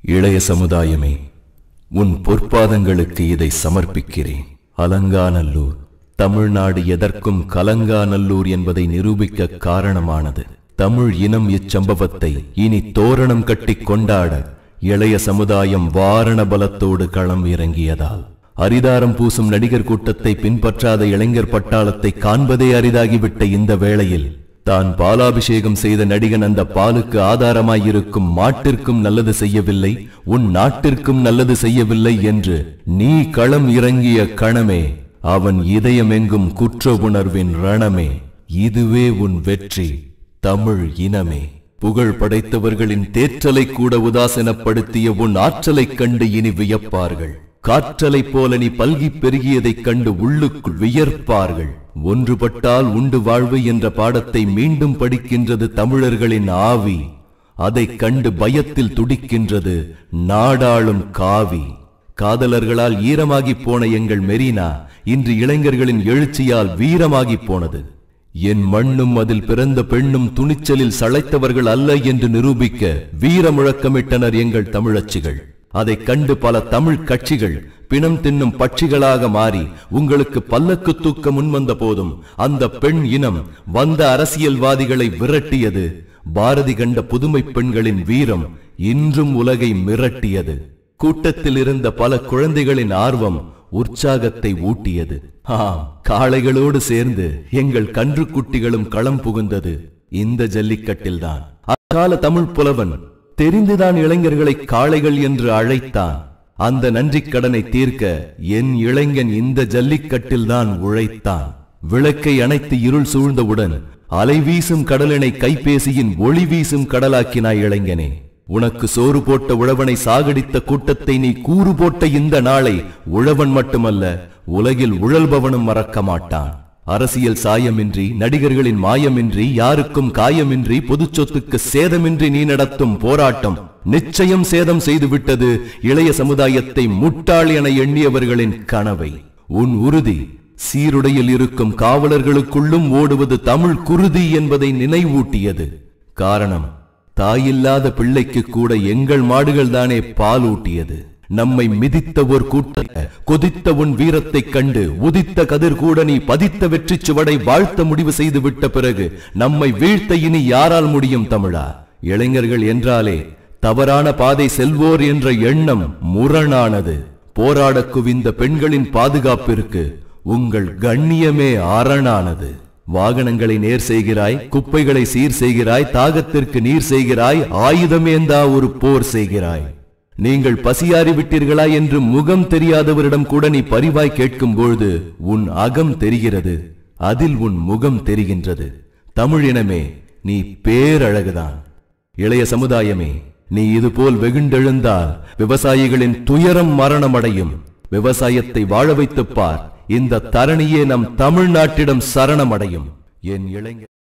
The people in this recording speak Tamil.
இளைய சமுதாயமே உன் பொற்பாதங்களுக்கு இதை சமர்ப்பிக்கிறேன் அலங்காநல்லூர் தமிழ்நாடு எதற்கும் கலங்காநல்லூர் என்பதை நிரூபிக்க காரணமானது தமிழ் இனம் இச்சம்பவத்தை இனி தோரணம் கட்டி கொண்டாட இளைய சமுதாயம் வாரண பலத்தோடு களம் இறங்கியதால் அரிதாரம் பூசும் நடிகர் கூட்டத்தை பின்பற்றாத இளைஞர் பட்டாளத்தை காண்பதே அரிதாகிவிட்ட இந்த வேளையில் தான் பாலாபிஷேகம் செய்த நடிகன் அந்த பாலுக்கு ஆதாரமாயிருக்கும் மாட்டிற்கும் நல்லது செய்யவில்லை உன் நாட்டிற்கும் நல்லது செய்யவில்லை என்று நீ களம் இறங்கிய கணமே அவன் இதயமெங்கும் குற்ற உணர்வின் ரணமே இதுவே உன் வெற்றி தமிழ் இனமே புகழ் படைத்தவர்களின் தேற்றலை கூட உதாசீனப்படுத்திய உன் ஆற்றலைக் கண்டு இனி வியப்பார்கள் காற்றலைப் போல நீ பல்கிப் பெருகியதைக் கண்டு உள்ளுக்குள் வியர்ப்பார்கள் ஒன்றுபட்டால் உண்டு வாழ்வு என்ற பாடத்தை மீண்டும் படிக்கின்றது தமிழர்களின் ஆவி அதைக் கண்டு பயத்தில் துடிக்கின்றது நாடாளும் காவி காதலர்களால் ஈரமாகிப் போன எங்கள் மெரினா இன்று இளைஞர்களின் எழுச்சியால் வீரமாகிப் போனது என் மண்ணும் அதில் பிறந்த பெண்ணும் துணிச்சலில் சளைத்தவர்கள் அல்ல என்று நிரூபிக்க வீர முழக்கமிட்டனர் எங்கள் தமிழச்சிகள் அதைக் கண்டு பல தமிழ் கட்சிகள் பிணம் தின்னும் பட்சிகளாக மாறி உங்களுக்கு பல்லக்கு தூக்க முன்வந்த போதும் அந்த பெண் இனம் வந்த அரசியல்வாதிகளை விரட்டியது பாரதி கண்ட புதுமை பெண்களின் வீரம் இன்றும் உலகை மிரட்டியது கூட்டத்தில் இருந்த பல குழந்தைகளின் ஆர்வம் உற்சாகத்தை ஊட்டியது ஆம் காளைகளோடு சேர்ந்து எங்கள் கன்றுக்குட்டிகளும் களம் புகுந்தது இந்த ஜல்லிக்கட்டில்தான் அக்கால தமிழ் புலவன் தெரிந்துதான் இளைஞர்களை காளைகள் என்று அழைத்தான் அந்த நன்றிக் கடனை தீர்க்க என் இளைஞன் இந்த ஜல்லிக்கட்டில்தான் உழைத்தான் விளக்கை அணைத்து இருள் சூழ்ந்தவுடன் அலை வீசும் கடலினை கைபேசியின் ஒளி வீசும் கடலாக்கினாய் இளைஞனே உனக்கு சோறு போட்ட உழவனை சாகடித்த கூட்டத்தை நீ கூறு போட்ட இந்த நாளை உழவன் மட்டுமல்ல உலகில் உழல்பவனும் மறக்க மாட்டான் அரசியல் சாயமின்றி நடிகர்களின் மாயமின்றி யாருக்கும் காயமின்றி பொதுச் சொத்துக்கு சேதமின்றி நீ நடத்தும் போராட்டம் நிச்சயம் சேதம் செய்துவிட்டது இளைய சமுதாயத்தை முட்டாள் என எண்ணியவர்களின் கனவை உன் உறுதி சீருடையில் இருக்கும் காவலர்களுக்குள்ளும் ஓடுவது தமிழ் குருதி என்பதை நினைவூட்டியது காரணம் தாயில்லாத பிள்ளைக்கு கூட எங்கள் மாடுகள் தானே பால் ஊட்டியது நம்மை மிதித்த ஒரு கூட்ட கொதித்த உன் வீரத்தைக் கண்டு உதித்த கதிர் கூட நீ பதித்த வெற்றி சுவடை வாழ்த்த முடிவு செய்து விட்ட பிறகு நம்மை வீழ்த்த இனி யாரால் முடியும் தமிழா இளைஞர்கள் என்றாலே தவறான பாதை செல்வோர் என்ற எண்ணம் முரணானது போராட குவிந்த பெண்களின் பாதுகாப்பிற்கு உங்கள் கண்ணியமே அரணானது வாகனங்களை நேர் செய்கிறாய் குப்பைகளை சீர் செய்கிறாய் தாகத்திற்கு நீர் செய்கிறாய் ஆயுதமேந்தா ஒரு போர் செய்கிறாய் நீங்கள் பசியாறி விட்டீர்களா என்று முகம் தெரியாதவரிடம் கூட நீ பரிவாய் கேட்கும் பொழுது உன் அகம் தெரிகிறது அதில் உன் முகம் தெரிகின்றது தமிழினமே நீ பேரழகுதான் இளைய சமுதாயமே நீ இதுபோல் வெகுண்டெழுந்தால் விவசாயிகளின் துயரம் மரணமடையும் விவசாயத்தை வாழ வைத்துப் பார் இந்த தரணியே நம் தமிழ்நாட்டிடம் சரணமடையும் என் இளைஞர்